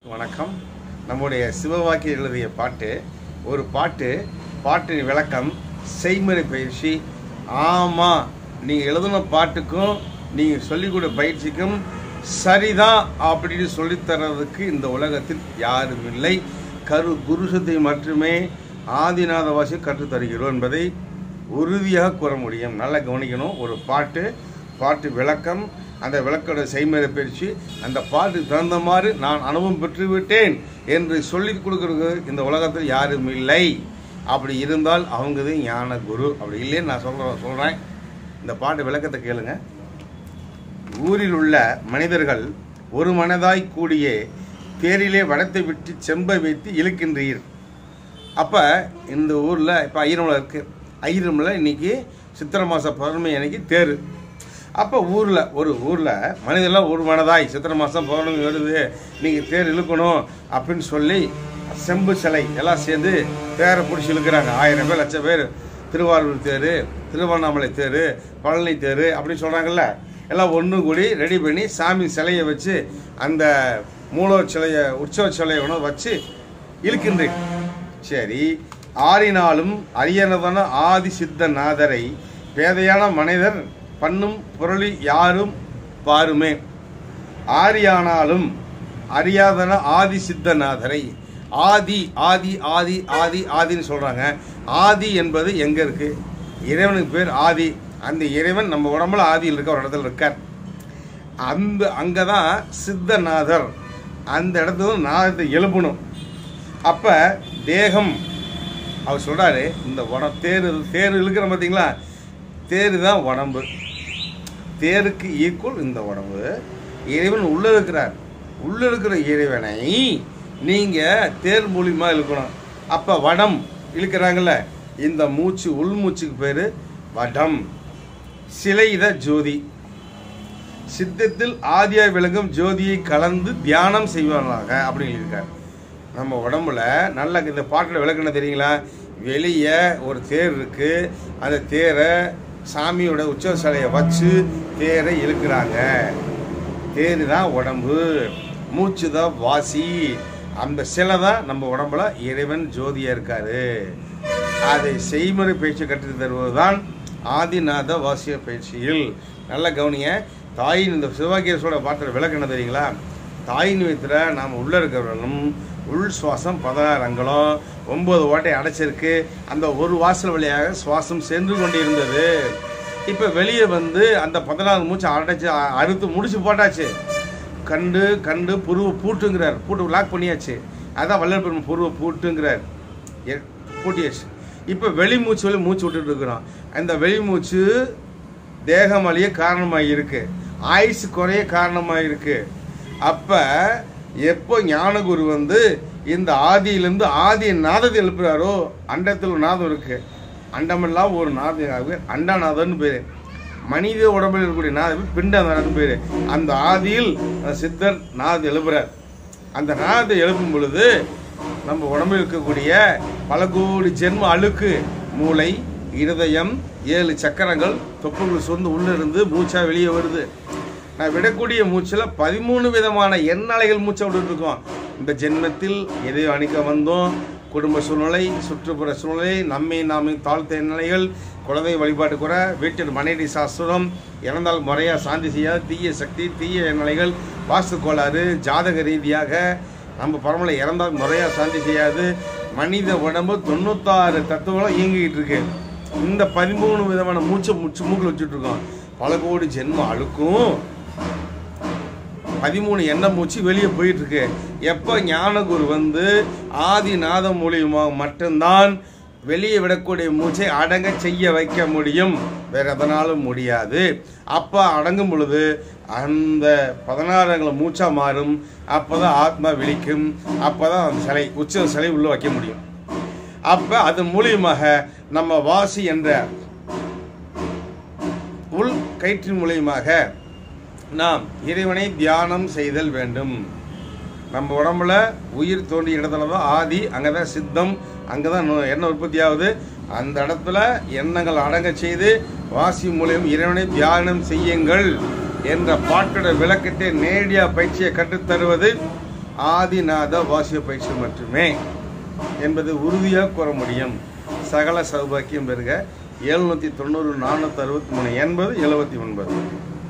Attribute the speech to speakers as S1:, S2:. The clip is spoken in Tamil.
S1: வணக்கம் நம்முடைய சிவவாக்கி எழுதிய பாட்டு ஒரு பாட்டு பாட்டின் விளக்கம் செய்முறை பயிற்சி ஆமாம் நீங்கள் எழுதின பாட்டுக்கும் நீங்கள் சொல்லிக் கொடு பயிற்சிக்கும் சரிதான் அப்படின்னு சொல்லித் தர்றதுக்கு இந்த உலகத்தில் யாரும் இல்லை கரு குருசத்தை மட்டுமே ஆதிநாதவாசி கற்றுத் தருகிறோம் என்பதை உறுதியாக கூற முடியும் நல்லா கவனிக்கணும் ஒரு பாட்டு பாட்டு விளக்கம் அந்த விளக்கோட செய்முறை பயிற்சி அந்த பாட்டுக்கு தகுந்த மாதிரி நான் அனுபவம் பெற்றுவிட்டேன் என்று சொல்லி கொடுக்கறது இந்த உலகத்தில் யாரும் இல்லை அப்படி இருந்தால் அவங்கது ஞான குரு அப்படி இல்லைன்னு நான் சொல்கிறேன் சொல்கிறேன் இந்த பாட்டு விளக்கத்தை கேளுங்க ஊரில் உள்ள மனிதர்கள் ஒரு மனதாய் கூடியே தேரிலே வடத்தை விட்டு செம்பை வைத்து இழுக்கின்றீர் அப்போ இந்த ஊரில் இப்போ ஐயரமலை இருக்குது ஐயரமலை இன்னைக்கு சித்திரை மாத பௌர்ணமி அன்னைக்கு தேர் அப்போ ஊரில் ஒரு ஊரில் மனிதெல்லாம் ஒரு மனதாய் சித்திரை மாதம் பௌர்ணமி வருது நீங்கள் தேர் இழுக்கணும் அப்படின்னு சொல்லி செம்பு சிலை எல்லாம் சேர்ந்து தேரை பிடிச்சி இழுக்கிறாங்க ஆயிரம் பேர் லட்சம் பேர் திருவாரூர் தேர் திருவண்ணாமலை தேர் பழனி தேர் அப்படின்னு சொல்கிறாங்கல்ல எல்லாம் ஒன்று கூடி ரெடி பண்ணி சாமி சிலையை வச்சு அந்த மூலவ சிலையை உற்சவ சிலையை ஒன்று வச்சு இழுக்கின்றேன் சரி ஆறினாலும் அரியனதான ஆதி சித்த நாதரை பேதையான மனிதர் பண்ணும் பொருளி யாரும் பாருமே ஆரியானாலும் அறியாதன ஆதி சித்தநாதரை ஆதி ஆதி ஆதி ஆதி ஆதின்னு சொல்றாங்க ஆதி என்பது எங்க இருக்கு இறைவனுக்கு பேர் ஆதி அந்த இறைவன் நம்ம உடம்புல ஆதியில் இருக்க ஒரு இடத்துல இருக்கார் அந்த அங்கதான் சித்தநாதர் அந்த இடத்துல நாதத்தை எழுப்பணும் அப்ப தேகம் அவர் சொல்றாரு இந்த உடம்பு தேர் தேர் இழுக்கிற பார்த்தீங்களா தேர் தான் உடம்பு தேருக்கு ஈக்குவல் இந்த உடம்பு இறைவன் உள்ள இருக்கிறார் உள்ள இருக்கிற இறைவனை நீங்க தேர் மூலியமா இழுக்கணும் அப்ப வடம் இழுக்கிறாங்கல்ல இந்த மூச்சு உள் மூச்சுக்கு பேரு வடம் சிலைத ஜோதி சித்தத்தில் ஆதியாய் விளங்கும் ஜோதியை கலந்து தியானம் செய்வானாக அப்படின்னு இருக்கார் நம்ம உடம்புல நல்ல இந்த பாட்டில் விளக்குன தெரியுங்களா வெளியே ஒரு தேர் இருக்கு அந்த தேரை சாமியோட உற்சவ சிலையை வச்சு தேரை இழுக்கிறாங்க தேர் தான் உடம்பு மூச்சு தான் வாசி அந்த சிலை தான் நம்ம உடம்புல இறைவன் ஜோதியா இருக்காரு அதை செய்முறை பயிற்சி கற்றுத் தருவது தான் ஆதிநாத வாசிய பயிற்சியில் நல்ல கவனிங்க தாயின் இந்த சிவபாக்கியசோட பாட்டில் விளக்கண தெரியுங்களா தாயின் வயிற்றுல நாம் உள்ள இருக்கிறவர்களும் உள் சுவாசம் பதினாறு அங்கலம் ஒன்பது ஓட்டை அடைச்சிருக்கு அந்த ஒரு வாசல் வழியாக சுவாசம் சென்று கொண்டிருந்தது இப்போ வெளியே வந்து அந்த பதினாறு மூச்சு அடைச்சு அ- அறுத்து முடிச்சு போட்டாச்சு கண்டு கண்டு புருவ பூட்டுங்கிறார் பூட்டு லாக் பண்ணியாச்சு அதான் வள்ளல் பெருமை புருவ பூட்டுங்கிறார் எ- பூட்டியாச்சு இப்போ வெளி மூச்சு வழி மூச்சு விட்டுட்டு இருக்கிறோம் அந்த வெளி மூச்சு தேகம் அழிய காரணமாக இருக்கு ஆயுசு குறைய காரணமாக இருக்கு அப்ப எப்போ ஞானகுரு வந்து இந்த ஆதியிலிருந்து ஆதி நாதத்தை எழுப்புறாரோ அண்டத்தில் ஒரு நாதம் இருக்கு அண்டமெல்லாம் ஒரு நாதம் அண்டநாதன் பேரு மனித உடம்பில் இருக்கக்கூடிய நாதம் பிண்டநாதன் பேரு அந்த ஆதியில் அந்த சித்தர் நாதம் எழுப்புறார் அந்த நாதத்தை எழுப்பும் பொழுது நம்ம உடம்பில் இருக்கக்கூடிய பல கோடி ஜென்ம அழுக்கு மூளை இருதயம் ஏழு சக்கரங்கள் தொப்புகள் சொந்து உள்ள இருந்து மூச்சா வெளியே வருது நான் விடக்கூடிய மூச்சில் பதிமூணு விதமான எண்ணலைகள் மூச்சை விட்டுட்டு இருக்கோம் இந்த ஜென்மத்தில் எதை அணிக்க வந்தோம் குடும்ப சூழ்நிலை சுற்றுப்புற சூழ்நிலை நம்மை நாமே தாழ்த்த எண்ணலைகள் குழந்தை வழிபாட்டு குறை வீட்டில் மனைவி சாஸ்திரம் இறந்தால் முறையாக சாந்தி செய்யாத தீய சக்தி தீய எண்ணலைகள் வாஸ்து கோளாறு ஜாதக ரீதியாக நம்ம பரமலை இறந்தால் முறையாக சாந்தி செய்யாது மனித உடம்பு தொண்ணூத்தாறு தத்துவங்களும் இயங்கிக்கிட்டு இருக்கு இந்த பதிமூணு விதமான மூச்சை மூச்சு மூக்கில் வச்சுட்டு இருக்கோம் பல கோடி ஜென்மம் அழுக்கும் பதிமூணு எண்ணெய் மூச்சு வெளியே போயிட்டு இருக்கு எப்போ ஞானகுரு வந்து ஆதிநாதம் மூலியமாக மட்டும்தான் வெளியே விடக்கூடிய மூச்சை அடங்க செய்ய வைக்க முடியும் வேற எதனாலும் முடியாது அப்போ அடங்கும் பொழுது அந்த பதினாறுங்களை மூச்சா மாறும் அப்பதான் ஆத்மா விழிக்கும் அப்பதான் அந்த சிலை உச்ச சிலை உள்ள வைக்க முடியும் அப்ப அது மூலியமாக நம்ம வாசி என்ற உள் கயிற்றின் மூலியமாக நாம் இறைவனை தியானம் செய்தல் வேண்டும் நம்ம உடம்புல உயிர் தோன்றிய இடத்துல தான் ஆதி அங்கே தான் சித்தம் அங்கே தான் எண்ணெய் உற்பத்தி ஆகுது அந்த இடத்துல எண்ணங்கள் அடங்க செய்து வாசி மூலியம் இறைவனை தியானம் செய்யுங்கள் என்ற பாட்டோட விளக்கத்தை நேரடியாக பயிற்சியை கற்றுத்தருவது ஆதிநாத வாசிய பயிற்சி மட்டுமே என்பது உறுதியாக கூற முடியும் சகல சௌபாக்கியம் பெறுக எழுநூற்றி தொண்ணூறு நானூற்றி அறுபத்தி மூணு எண்பது எழுபத்தி ஒன்பது